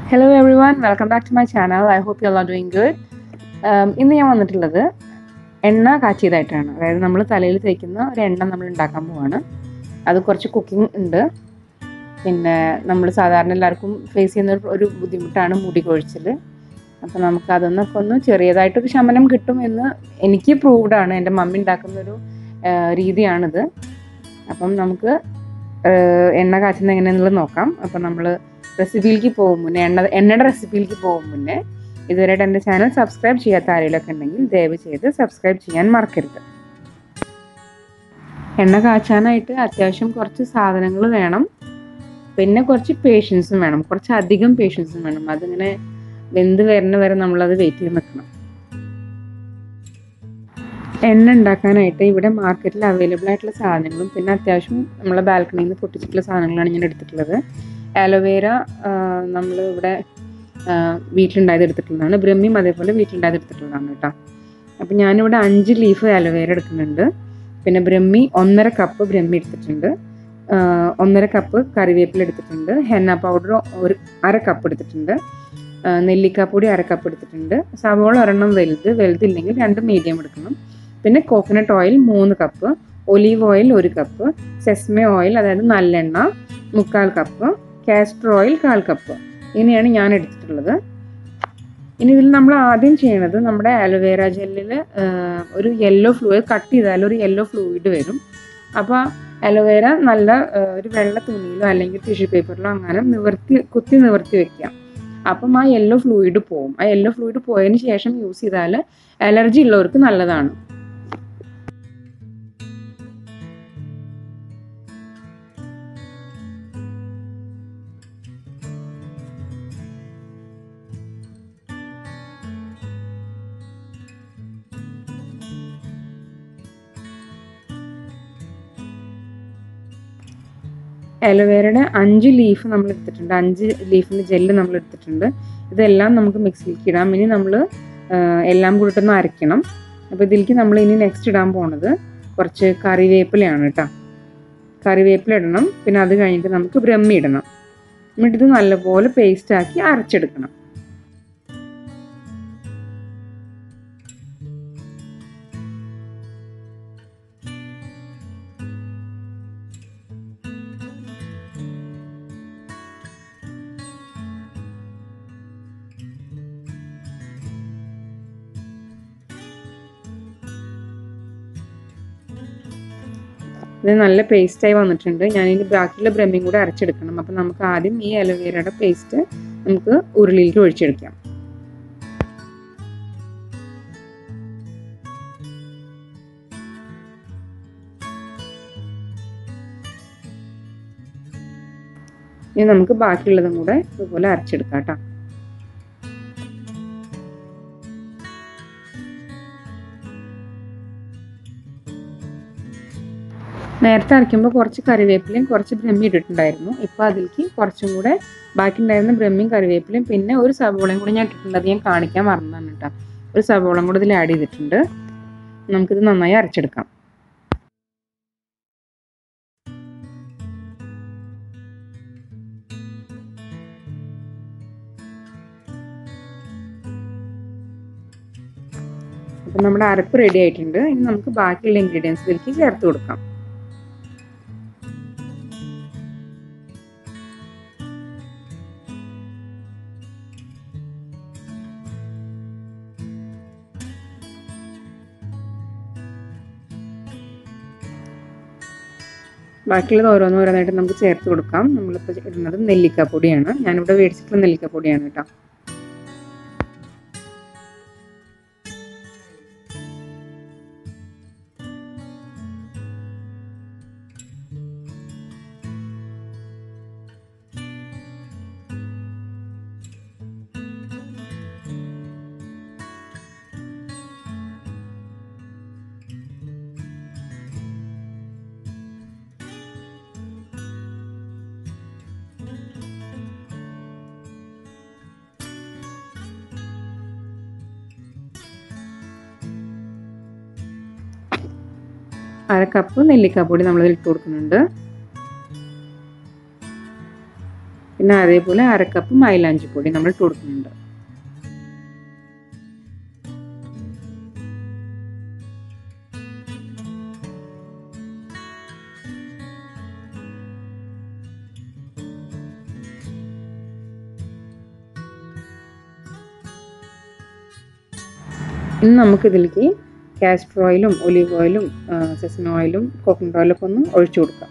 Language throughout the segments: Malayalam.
hello everyone welcome back to my channel I hope you are doing good ഇന്ന് ഞാൻ വന്നിട്ടുള്ളത് എണ്ണ കാച്ചിയതായിട്ടാണ് അതായത് നമ്മൾ തലയിൽ തേക്കുന്ന ഒരു എണ്ണ നമ്മൾ ഉണ്ടാക്കാൻ പോവാണ് അത് കുറച്ച് കുക്കിംഗ് ഉണ്ട് പിന്നെ നമ്മൾ സാധാരണ എല്ലാവർക്കും ഫേസ് ചെയ്യുന്ന ഒരു- ഒരു ബുദ്ധിമുട്ടാണ് മുടി കൊഴിച്ചൽ അപ്പോൾ നമുക്ക് അതൊന്നൊക്കെ ഒന്ന് ചെറിയതായിട്ടൊരു ശമനം കിട്ടും എന്ന് എനിക്ക് പ്രൂവ്ഡ് ആണ് എൻ്റെ മമ്മി ഉണ്ടാക്കുന്നൊരു ആ, രീതിയാണിത് അപ്പം നമുക്ക് ആ, എണ്ണ കാച്ചുന്നത് എങ്ങനെയാണെന്നുള്ളത് നോക്കാം അപ്പം നമ്മൾ റെസിപ്പിയിലേക്ക് പോകും മുന്നേ എണ്ണ എണ്ണയുടെ റെസിപ്പിയിലേക്ക് പോകും മുന്നേ ഇതുവരെയായിട്ട് എൻ്റെ ചാനൽ സബ്സ്ക്രൈബ് ചെയ്യാത്ത ആരെങ്കിലുമൊക്കെ ഉണ്ടെങ്കിൽ ദയവ് ചെയ്ത് സബ്സ്ക്രൈബ് ചെയ്യാൻ മറക്കരുത് എണ്ണ കാച്ചാനായിട്ട് അത്യാവശ്യം കുറച്ച് സാധനങ്ങൾ വേണം പിന്നെ കുറച്ച് പേഷ്യൻസും വേണം കുറച്ച് അധികം പേഷ്യൻസും വേണം അതിങ്ങനെ വെന്ത് വരുന്ന വരെ നമ്മളത് വെയിറ്റ് ചെയ്ത് നിൽക്കണം എണ്ണ ഉണ്ടാക്കാനായിട്ട് ഇവിടെ മാർക്കറ്റിൽ അവൈലബിൾ ആയിട്ടുള്ള സാധനങ്ങളും പിന്നെ അത്യാവശ്യം നമ്മളെ ബാൽക്കണിയിൽ നിന്ന് പൊട്ടിച്ചിട്ടുള്ള സാധനങ്ങളാണ് ഞാൻ എടുത്തിട്ടുള്ളത് ആലോവേര നമ്മൾ ഇവിടെ ആ, വീട്ടിലുണ്ടായത് എടുത്തിട്ടുള്ളതാണ് ബ്രഹ്മിയും അതേപോലെ വീട്ടിലുണ്ടായത് എടുത്തിട്ടുള്ളതാണ് കേട്ടോ അപ്പം ഞാനിവിടെ അഞ്ച് ലീഫ് ആലോവേര എടുക്കുന്നുണ്ട് പിന്നെ ബ്രഹ്മി ഒന്നര കപ്പ് ബ്രഹ്മി എടുത്തിട്ടുണ്ട് ആ, ഒന്നര കപ്പ് കറിവേപ്പില എടുത്തിട്ടുണ്ട് ഹെന്ന പൗഡർ ഒരു അര കപ്പ് എടുത്തിട്ടുണ്ട് ആ, നെല്ലിക്കാപ്പൊടി അര കപ്പ് എടുത്തിട്ടുണ്ട് സവോള ഒരെണ്ണം വലുത് വലുതില്ലെങ്കിൽ രണ്ട് മീഡിയം എടുക്കണം പിന്നെ കോക്കനട്ട് ഓയിൽ മൂന്ന് കപ്പ് ഒലീവ് ഓയിൽ ഒരു കപ്പ് സെസ്മെ ഓയിൽ അതായത് നല്ലെണ്ണ മുക്കാൽ കപ്പ് കാസ്റ്റർ ഓയിൽ കാൽ കപ്പ് ഇങ്ങനെയാണ് ഞാൻ എടുത്തിട്ടുള്ളത് ഇനി ഇതിൽ നമ്മൾ ആദ്യം ചെയ്യണത് നമ്മുടെ ആലോവേര ജെല്ലിൽ ഒരു യെല്ലോ ഫ്ലൂയിഡ് കട്ട് ചെയ്താൽ ഒരു യെല്ലോ ഫ്ലൂയിഡ് വരും അപ്പോൾ അലോവേര നല്ല ആ, ഒരു വെള്ള തുണിയിലോ അല്ലെങ്കിൽ ടിഷ്യൂ പേപ്പറിലോ അങ്ങനെ നിവർത്തി കുത്തി നിവർത്തി വെക്കുക അപ്പം ആ യെല്ലോ ഫ്ലൂയിഡ് പോവും ആ യെല്ലോ ഫ്ലൂയിഡ് പോയതിന് ശേഷം യൂസ് ചെയ്താൽ അലർജി ഉള്ളവർക്ക് നല്ലതാണ് അലോവേരയുടെ അഞ്ച് ലീഫ് നമ്മൾ എടുത്തിട്ടുണ്ട് അഞ്ച് ലീഫിൻ്റെ ജെല്ല് നമ്മൾ എടുത്തിട്ടുണ്ട് ഇതെല്ലാം നമുക്ക് മിക്സിയിലേക്ക് ഇടാം ഇനി നമ്മൾ എല്ലാം കൂടിയിട്ടൊന്ന് അരയ്ക്കണം അപ്പോൾ ഇതിലേക്ക് നമ്മൾ ഇനി നെക്സ്റ്റ് ഇടാൻ പോണത് കുറച്ച് കറിവേപ്പിലയാണ് കേട്ടോ കറിവേപ്പില ഇടണം പിന്നെ അത് കഴിഞ്ഞിട്ട് നമുക്ക് ബ്രഹ്മി ഇടണം എന്നിട്ട് ഇത് നല്ലപോലെ പേസ്റ്റ് ആക്കി അരച്ചെടുക്കണം ഇത് നല്ല പേസ്റ്റായി വന്നിട്ടുണ്ട് ഞാനിനി ബാക്കിയുള്ള ബ്രഹ്മിയും കൂടെ അരച്ചെടുക്കണം അപ്പം നമുക്ക് ആദ്യം ഈ അലോവേരയുടെ പേസ്റ്റ് നമുക്ക് ഉരുളിയിലേക്ക് ഒഴിച്ചെടുക്കാം ഇനി നമുക്ക് ബാക്കിയുള്ളതും കൂടെ ഇതുപോലെ അരച്ചെടുക്കാം കേട്ടോ നേരത്തെ അരയ്ക്കുമ്പോൾ കുറച്ച് കറിവേപ്പിലയും കുറച്ച് ബ്രഹ്മി ഇട്ടിട്ടുണ്ടായിരുന്നു ഇപ്പോൾ അതിലേക്ക് കുറച്ചും കൂടെ ബാക്കി ഉണ്ടായിരുന്ന ബ്രഹ്മിയും കറിവേപ്പിലയും പിന്നെ ഒരു സവോളയും കൂടെ ഞാൻ ഇട്ടിട്ടുണ്ട് അത് ഞാൻ കാണിക്കാൻ മറന്നതാണ് കേട്ടോ ഒരു സവോളം കൂടെ ഇതിൽ ആഡ് ചെയ്തിട്ടുണ്ട് നമുക്കിത് നന്നായി അരച്ചെടുക്കാം അപ്പം നമ്മുടെ അരപ്പ് റെഡി ആയിട്ടുണ്ട് ഇനി നമുക്ക് ബാക്കിയുള്ള ഇൻഗ്രീഡിയൻസ് ഇതിലേക്ക് ചേർത്ത് കൊടുക്കാം ബാക്കിയുള്ളത് ഓരോന്ന് ഓരോന്നായിട്ട് നമുക്ക് ചേർത്ത് കൊടുക്കാം നമ്മളിപ്പോൾ ഇടുന്നത് നെല്ലിക്കാപ്പൊടിയാണ് ഞാനിവിടെ മേടിച്ചിട്ടുള്ള നെല്ലിക്കാപ്പൊടിയാണ് കേട്ടോ അര കപ്പ് നെല്ലിക്കാപ്പൊടി നമ്മൾ ഇട്ട് കൊടുക്കുന്നുണ്ട് പിന്നെ അതേപോലെ അരക്കപ്പ് മൈലാഞ്ചിപ്പൊടി നമ്മൾ ഇട്ട് കൊടുക്കുന്നുണ്ട് ഇനി നമുക്കിതിലേക്ക് കാസ്റ്റർ ഓയിലും ഒലീവ് ഓയിലും സെസൻ ഓയിലും കോക്കനട്ട് ഓയിലൊക്കെ ഒന്ന് ഒഴിച്ചു കൊടുക്കാം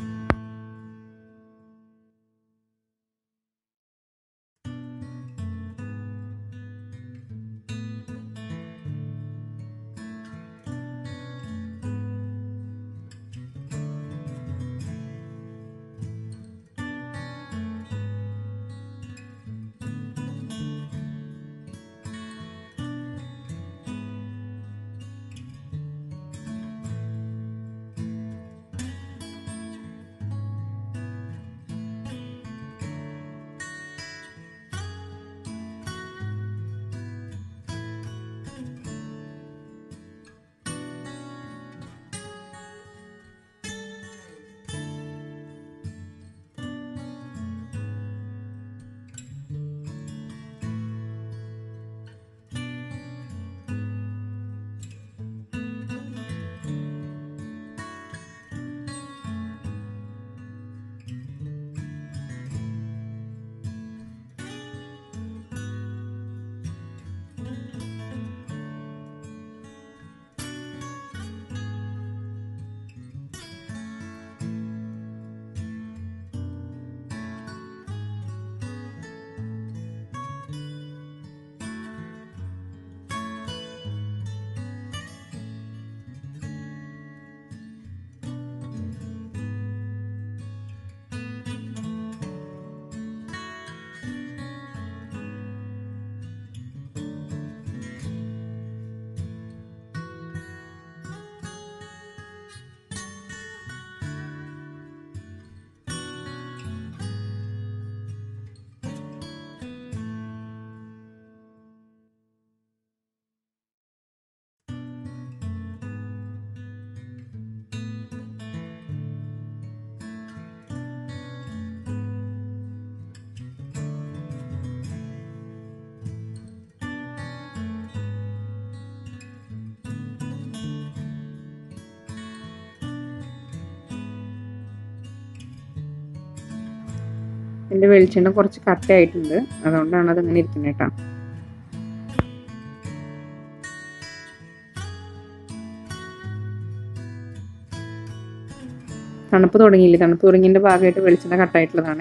എൻ്റെ വെളിച്ചെണ്ണ കുറച്ച് കട്ടയായിട്ടുണ്ട് അതുകൊണ്ടാണ് അതങ്ങനെ ഇരിക്കുന്നത് കേട്ടോ തണുപ്പ് തുടങ്ങിയില്ലേ തണുപ്പ് തുടങ്ങിയതിൻ്റെ ഭാഗമായിട്ട് വെളിച്ചെണ്ണ കട്ടായിട്ടുള്ളതാണേ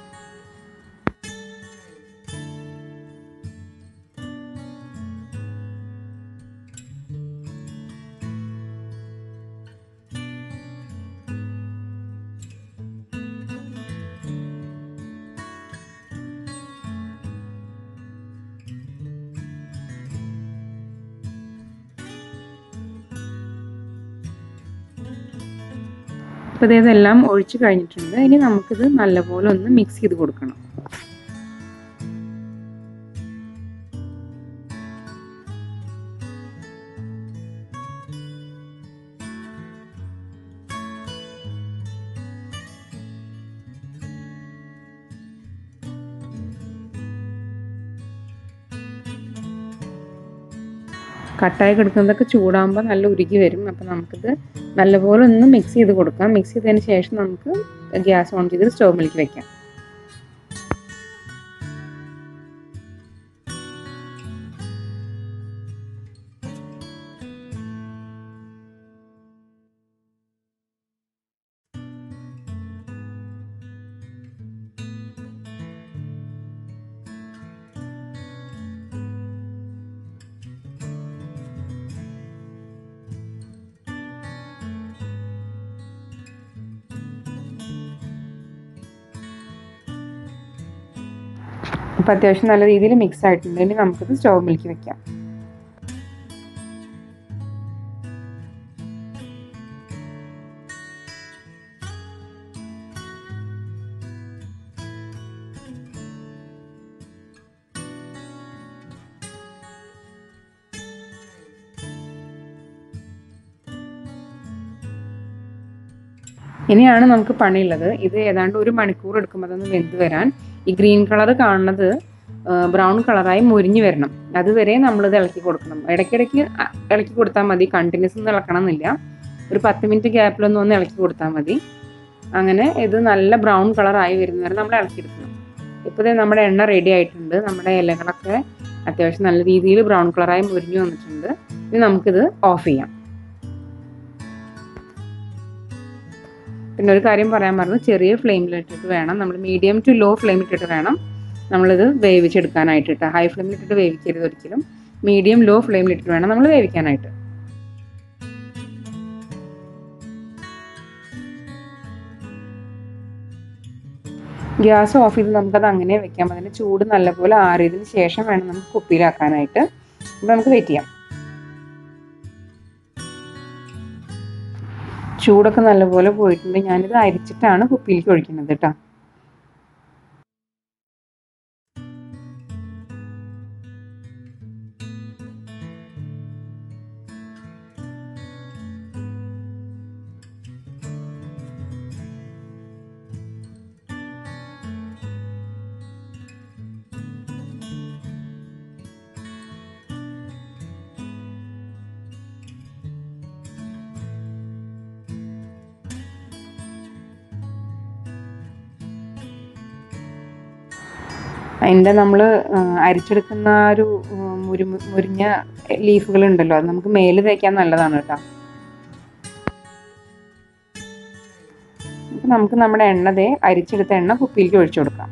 അപ്പോൾ ഇതെല്ലാം ഒഴിച്ച് കഴിഞ്ഞിട്ടുണ്ട് ഇനി നമുക്കിത് നല്ലപോലെ ഒന്ന് മിക്സ് ചെയ്ത് കൊടുക്കണം കട്ടായി കിടക്കുന്നതൊക്കെ ചൂടാകുമ്പോൾ നല്ല ഉരുകി വരും അപ്പോൾ നമുക്കിത് നല്ലപോലെ ഒന്ന് മിക്സ് ചെയ്ത് കൊടുക്കാം മിക്സ് ചെയ്തതിന് ശേഷം നമുക്ക് ഗ്യാസ് ഓൺ ചെയ്ത് സ്റ്റൗവിലേക്ക് വെക്കാം അപ്പോൾ അത്യാവശ്യം നല്ല രീതിയിൽ മിക്സ് ആയിട്ടുണ്ട് ഇനി നമുക്കിത് സ്റ്റൗവിലേക്ക് വെക്കാം ഇനിയാണ് നമുക്ക് പണിയുള്ളത് ഇത് ഏതാണ്ട് ഒരു മണിക്കൂർ എടുക്കും അതൊന്ന് വെന്ത് വരാൻ ഈ ഗ്രീൻ കളർ കാണുന്നത് ബ്രൗൺ കളറായി മുരിഞ്ഞ് വരണം അതുവരെ നമ്മളിത് ഇളക്കി കൊടുക്കണം ഇടയ്ക്കിടയ്ക്ക് അ- ഇളക്കി കൊടുത്താൽ മതി കണ്ടിന്യൂസ് ഒന്നും ഇളക്കണം എന്നില്ല ഒരു പത്ത് മിനിറ്റ് ഗ്യാപ്പിലൊന്നും ഒന്ന് ഇളക്കി കൊടുത്താൽ മതി അങ്ങനെ ഇത് നല്ല ബ്രൗൺ കളറായി വരുന്നവരെ നമ്മൾ ഇളക്കിയെടുക്കണം ഇപ്പോൾ നമ്മുടെ എണ്ണ റെഡി ആയിട്ടുണ്ട് നമ്മുടെ ഇലകളൊക്കെ അത്യാവശ്യം നല്ല രീതിയിൽ ബ്രൗൺ കളറായി മുരിഞ്ഞു വന്നിട്ടുണ്ട് ഇനി നമുക്കിത് ഓഫ് ചെയ്യാം പിന്നെ ഒരു കാര്യം പറയാൻ പറഞ്ഞു ചെറിയ ഫ്ലെയിമിലിട്ടിട്ട് വേണം നമ്മൾ മീഡിയം ടു ലോ ഫ്ലെയിമിലിട്ടിട്ട് വേണം നമ്മളിത് വേവിച്ചെടുക്കാനായിട്ട് കേട്ടോ ഹൈ ഫ്ലെയിമിലിട്ടിട്ട് വേവിക്കരുത് ഒരിക്കലും മീഡിയം ലോ ഫ്ലെയിമിലിട്ടിട്ട് വേണം നമ്മൾ വേവിക്കാനായിട്ട് ഗ്യാസ് ഓഫ് ചെയ്ത് നമുക്കത് അങ്ങനെ വെക്കാം അതിൻ്റെ ചൂട് നല്ലപോലെ ആറിയതിന് ശേഷം വേണം നമുക്ക് കുപ്പിയിലാക്കാനായിട്ട് അപ്പോൾ നമുക്ക് വെയിറ്റ് ചെയ്യാം ചൂടൊക്കെ നല്ലപോലെ പോയിട്ടുണ്ട് ഞാനിത് അരിച്ചിട്ടാണ് കുപ്പിയിലേക്ക് ഒഴിക്കുന്നത് കേട്ടോ അതിൻ്റെ നമ്മൾ അരിച്ചെടുക്കുന്ന ആ ഒരു ഉം, മുരു മുരിഞ്ഞ ലീഫുകൾ ഉണ്ടല്ലോ അത് നമുക്ക് മേല് തേക്കാൻ നല്ലതാണ് കേട്ടോ അപ്പം നമുക്ക് നമ്മുടെ എണ്ണ ദേ അരിച്ചെടുത്ത എണ്ണ കുപ്പിയിലേക്ക് ഒഴിച്ചു കൊടുക്കാം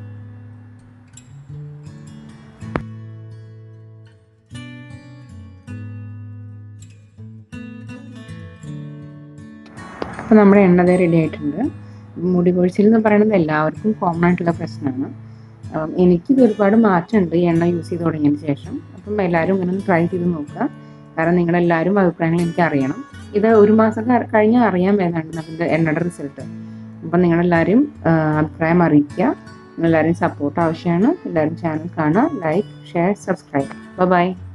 അപ്പോൾ നമ്മുടെ എണ്ണ ദേ റെഡി ആയിട്ടുണ്ട് മുടി കൊഴിച്ചിൽ എന്ന് പറയുന്നത് എല്ലാവർക്കും കോമൺ ആയിട്ടുള്ള പ്രശ്നമാണ് അപ്പം എനിക്കിത് ഒരുപാട് മാറ്റമുണ്ട് ഈ എണ്ണ യൂസ് ചെയ്ത് തുടങ്ങിയതിന് ശേഷം അപ്പം എല്ലാവരും ഇങ്ങനെ ഒന്ന് ട്രൈ ചെയ്ത് നോക്കുക കാരണം നിങ്ങളെല്ലാവരും അഭിപ്രായങ്ങൾ എനിക്ക് അറിയണം ഇത് ഒരു മാസം ക- കഴിഞ്ഞാൽ അറിയാൻ വേണ്ടതാണ് അതിൻ്റെ എണ്ണയുടെ റിസൾട്ട് അപ്പം നിങ്ങളെല്ലാവരും ആ, അഭിപ്രായം അറിയിക്കുക നിങ്ങളെല്ലാവരും സപ്പോർട്ട് ആവശ്യമാണ് എല്ലാവരും ചാനൽ കാണുക ലൈക്ക് ഷെയർ സബ്സ്ക്രൈബ് ബൈ